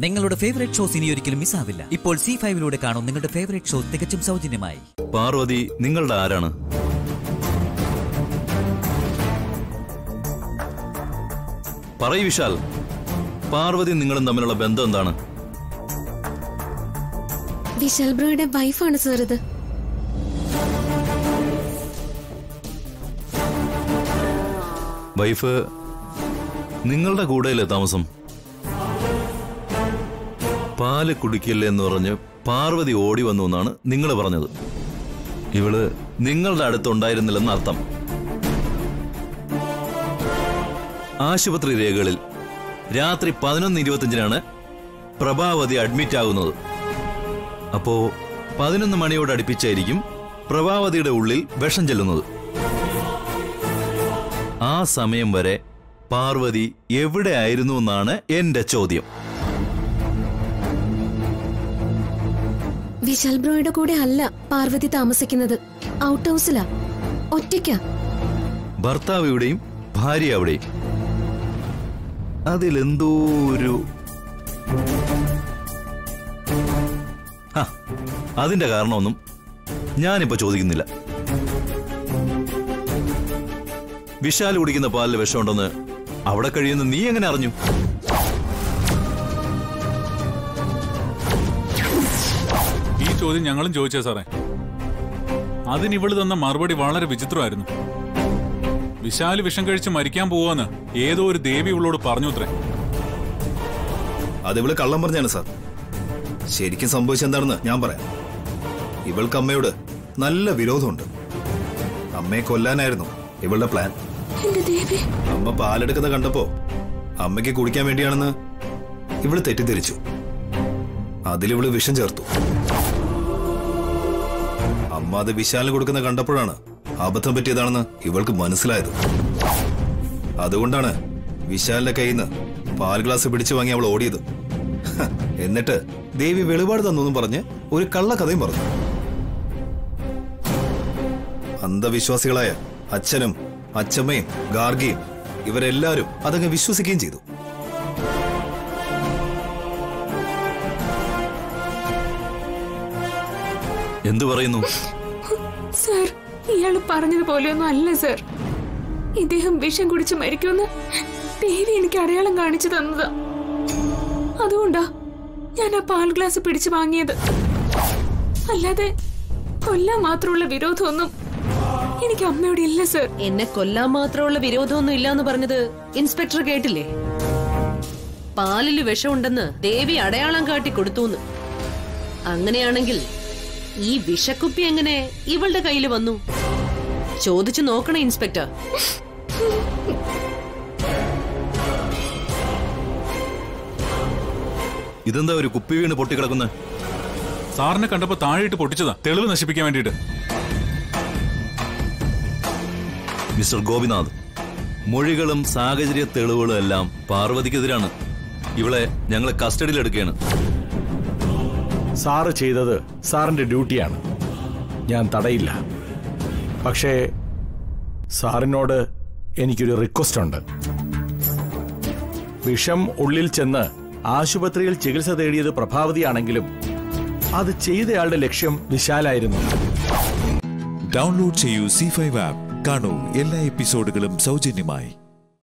നിങ്ങളുടെ favourite shows ഇനി ഒരിക്കലും മിസ്സാവില്ല ഇപ്പോൾ സി ഫൈവിലൂടെ കാണും നിങ്ങളുടെ ഫേവറേറ്റ് ഷോ തികച്ചും സൗജന്യമായി പാർവതി നിങ്ങളുടെ ആരാണ് പറയ് വിശാൽ പാർവതി നിങ്ങളും തമ്മിലുള്ള ബന്ധം എന്താണ് വിശാൽ ബ്രോയുടെ വൈഫാണ് സാർ ഇത് വൈഫ് നിങ്ങളുടെ കൂടെയല്ലേ താമസം പാല് കുടിക്കില്ല എന്ന് പറഞ്ഞ് പാർവതി ഓടി വന്നു എന്നാണ് നിങ്ങൾ പറഞ്ഞത് ഇവള് നിങ്ങളുടെ അടുത്തുണ്ടായിരുന്നില്ലെന്ന് അർത്ഥം ആശുപത്രി രേഖകളിൽ രാത്രി പതിനൊന്ന് ഇരുപത്തിയഞ്ചിനാണ് പ്രഭാവതി അഡ്മിറ്റ് ആകുന്നത് അപ്പോ പതിനൊന്ന് മണിയോട് അടുപ്പിച്ചായിരിക്കും പ്രഭാവതിയുടെ ഉള്ളിൽ വിഷം ചെല്ലുന്നത് ആ സമയം വരെ പാർവതി എവിടെയായിരുന്നു എന്നാണ് എന്റെ ചോദ്യം വിശാൽ ബ്രോയുടെ കൂടെ അല്ല പാർവതി താമസിക്കുന്നത് ഔട്ട് ഹൗസിലാ ഒറ്റയ്ക്കാ ഭർത്താവ് ഇവിടെയും ഭാര്യ അവിടെയും അതിലെന്തോ ഒരു ആ, അതിന്റെ കാരണമൊന്നും ഞാനിപ്പോ ചോദിക്കുന്നില്ല വിശാൽ കുടിക്കുന്ന പാലിൽ വിഷമുണ്ടെന്ന് അവിടെ കഴിയുന്ന നീ എങ്ങനെ അറിഞ്ഞു ഈ ചോദ്യം ഞങ്ങളും ചോദിച്ചേ സാറേ അതിന് ഇവള് തന്ന മറുപടി വളരെ വിചിത്രമായിരുന്നു വിശാല് വിഷം കഴിച്ച് മരിക്കാൻ പോവാന്ന് ഏതോ ഒരു ദേവി ഇവളോട് പറഞ്ഞു അത്രേ അത് ഇവള് കള്ളം പറഞ്ഞാണ് സാർ ശരിക്കും സംഭവിച്ചെന്താണെന്ന് ഞാൻ പറയാം ഇവൾക്ക് അമ്മയോട് നല്ല വിരോധമുണ്ട് അമ്മയെ കൊല്ലാനായിരുന്നു ഇവളുടെ പ്ലാൻ എന്റെ ദേവി അമ്മ പാലെടുക്കുന്ന കണ്ടപ്പോ അമ്മയ്ക്ക് കുടിക്കാൻ വേണ്ടിയാണെന്ന് ഇവള് തെറ്റിദ്ധരിച്ചു അതിലിവള് വിഷം ചേർത്തു അമ്മ അത് വിശാലിന് കൊടുക്കുന്ന കണ്ടപ്പോഴാണ് അബദ്ധം പറ്റിയതാണെന്ന് ഇവൾക്ക് മനസ്സിലായത് അതുകൊണ്ടാണ് വിശാലിന്റെ കയ്യിൽ നിന്ന് പാൽ ഗ്ലാസ് പിടിച്ചു വാങ്ങി അവൾ ഓടിയത് ഹ, എന്നിട്ട് ദേവി വെളിപാട് തന്നു പറഞ്ഞ് ഒരു കള്ളക്കഥയും പറഞ്ഞു അന്ധവിശ്വാസികളായ അച്ഛനും അച്ഛമ്മയും ഗാർഗിയും ഇവരെല്ലാരും അതങ്ങ് വിശ്വസിക്കുകയും ചെയ്തു എന്തു പറയുന്നു സർ ഇയാൾ പറഞ്ഞതുപോലെയൊന്നും അല്ല സർ ഇദ്ദേഹം വിഷം കുടിച്ച് മരിക്കുമെന്ന് ദേവി എനിക്ക് അടയാളം കാണിച്ചു തന്നതാ അതുകൊണ്ടാ ഞാൻ ആ പാൽ ഗ്ലാസ് പിടിച്ചു വാങ്ങിയത് അല്ലാതെ കൊല്ലാൻ മാത്രമുള്ള വിരോധമൊന്നും എനിക്ക് അമ്മയോട് ഇല്ല സർ എന്നെ കൊല്ലാൻ മാത്രമുള്ള വിരോധമൊന്നും ഇല്ലാന്ന് പറഞ്ഞത് ഇൻസ്പെക്ടർ കേട്ടില്ലേ പാലില് വിഷമുണ്ടെന്ന് ദേവി അടയാളം കാട്ടി കൊടുത്തൂന്ന് അങ്ങനെയാണെങ്കിൽ ഈ വിഷക്കുപ്പി എങ്ങനെ ഇവളുടെ കയ്യിൽ വന്നു ചോദിച്ചു നോക്കണേ ഇൻസ്പെക്ടർ ഇതെന്താ ഒരു കുപ്പി വീണ് പൊട്ടിക്കിടക്കുന്ന സാറിനെ കണ്ടപ്പോ താഴെയിട്ട് പൊട്ടിച്ചതാ തെളിവ് നശിപ്പിക്കാൻ വേണ്ടിയിട്ട് മിസ്റ്റർ ഗോപിനാഥ് മൊഴികളും സാഹചര്യ തെളിവുകളും എല്ലാം പാർവതിക്കെതിരാണ് ഇവളെ ഞങ്ങൾ കസ്റ്റഡിയിൽ എടുക്കുകയാണ് സാറ് ചെയ്തത് സാറിന്റെ ഡ്യൂട്ടിയാണ് ഞാൻ തടയില്ല പക്ഷേ സാറിനോട് എനിക്കൊരു റിക്വസ്റ്റ് ഉണ്ട് വിഷം ഉള്ളിൽ ചെന്ന് ആശുപത്രിയിൽ ചികിത്സ തേടിയത് പ്രഭാവതിയാണെങ്കിലും അത് ചെയ്തയാളുടെ ലക്ഷ്യം വിശാലായിരുന്നു ഡൗൺലോഡ് ചെയ്യൂ സി ഫൈവ് ആപ്പ് കാണൂ എല്ലാ എപ്പിസോഡുകളും സൗജന്യമായി